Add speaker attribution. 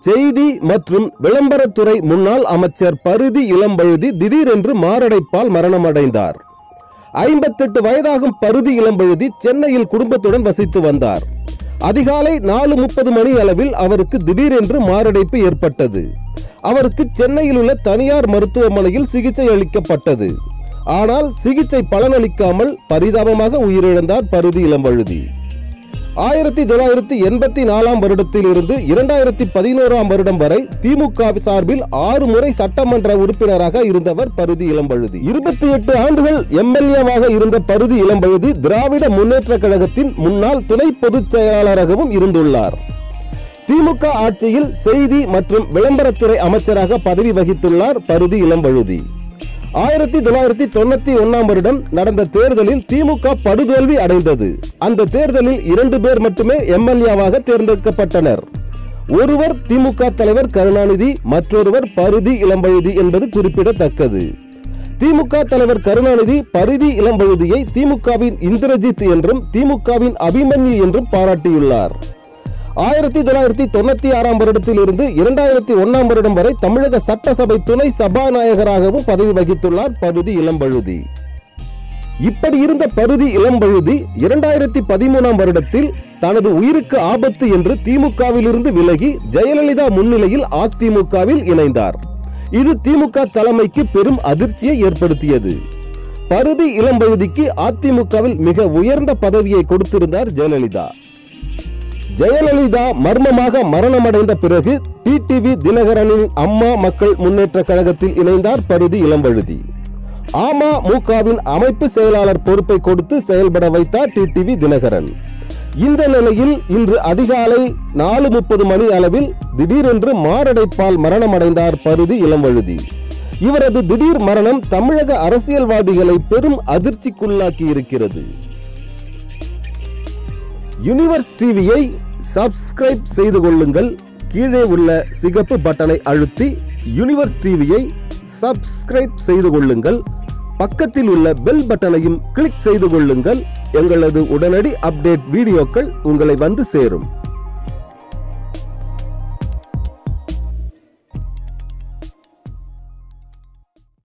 Speaker 1: செய்தி மற்றும் விளம்பரத்துறை முன்னாள் அமைச்சர் பருதி இளம்பழுதி திடீரென்று மாரடைப்பால் மரணமடைந்தார் ஐம்பத்தெட்டு வயதாகும் பருதி இளம்பழுதி சென்னையில் குடும்பத்துடன் வசித்து வந்தார் அதிகாலை நாலு முப்பது மணி அளவில் அவருக்கு திடீரென்று மாரடைப்பு ஏற்பட்டது அவருக்கு சென்னையில் உள்ள தனியார் மருத்துவமனையில் சிகிச்சை அளிக்கப்பட்டது ஆனால் சிகிச்சை பலனளிக்காமல் பரிதாபமாக உயிரிழந்தார் பருதி இளம்பழுதி ஆயிரத்தி தொள்ளாயிரத்தி எண்பத்தி நாலாம் வருடத்தில் இருந்து இரண்டாயிரத்தி பதினோராம் வருடம் வரை திமுக சார்பில் ஆறு முறை சட்டமன்ற உறுப்பினராக இருந்தவர் பருதி இளம்பழுதி இருபத்தி எட்டு ஆண்டுகள் எம்எல்ஏவாக இருந்த பருதி இளம்பழுதி திராவிட முன்னேற்ற கழகத்தின் முன்னாள் துணை பொதுச் செயலாளராகவும் இருந்துள்ளார் திமுக ஆட்சியில் செய்தி மற்றும் விளம்பரத்துறை அமைச்சராக பதவி வகித்துள்ளார் பருதி இளம்பழுதி ஆயிரத்தி தொள்ளாயிரத்தி தொண்ணூத்தி ஒன்னாம் வருடம் நடந்த தேர்தலில் திமுக படுதோல்வி அடைந்தது அந்த தேர்தலில் இரண்டு பேர் மட்டுமே எம்எல்ஏவாக தேர்ந்தெடுக்கப்பட்டனர் ஒருவர் திமுக தலைவர் கருணாநிதி மற்றொருவர் பருதி இளம்பழுதி என்பது குறிப்பிடத்தக்கது திமுக தலைவர் கருணாநிதி பருதி இளம்பழுதியை திமுகவின் இந்திரஜித் என்றும் திமுகவின் அபிமன்யு என்றும் பாராட்டியுள்ளார் ஆயிரத்தி தொள்ளாயிரத்தி தொண்ணூத்தி ஆறாம் வருடத்தில் இருந்து இரண்டாயிரத்தி ஒன்னாம் வருடம் வரை தமிழக சட்டசபை துணை சபாநாயகராகவும் பதவி வகித்துள்ளார் பருதி இளம்பழுதி இப்படி இருந்த பருதி இளம்பழுதி இரண்டாயிரத்தி பதிமூணாம் வருடத்தில் தனது உயிருக்கு ஆபத்து என்று திமுகவில் இருந்து விலகி ஜெயலலிதா முன்னிலையில் அதிமுகவில் இணைந்தார் இது திமுக தலைமைக்கு பெரும் அதிர்ச்சியை ஏற்படுத்தியது பருதி இளம்பழுதிக்கு அதிமுகவில் மிக உயர்ந்த பதவியை கொடுத்திருந்தார் ஜெயலலிதா ஜெயலலிதா மர்மமாக மரணமடைந்த பிறகு டிடிவி தினகரனின் அம்மா மக்கள் முன்னேற்ற கழகத்தில் இணைந்தார் பருதி இளம்பழுதி அமமுகவின் அமைப்பு செயலாளர் பொறுப்பை கொடுத்து செயல்பட வைத்தார் டிடிவி தினகரன் இந்த நிலையில் இன்று அதிகாலை நாலு முப்பது மணி அளவில் திடீரென்று மாரடைப்பால் மரணமடைந்தார் பருதி இளம்பழுதி இவரது திடீர் மரணம் தமிழக அரசியல்வாதிகளை பெரும் அதிர்ச்சிக்குள்ளாக்கி இருக்கிறது யூனிவர்ஸ் டிவியை சப்ஸ்கிரைப் செய்து கொள்ளுங்கள் கீழே உள்ள சிகப்பு பட்டனை அழுத்தி யூனிவர்ஸ் டிவியை சப்ஸ்கிரைப் செய்து கொள்ளுங்கள் பக்கத்தில் உள்ள பெல் பட்டனையும் கிளிக் செய்து கொள்ளுங்கள் எங்களது உடனடி அப்டேட் வீடியோக்கள் உங்களை வந்து சேரும்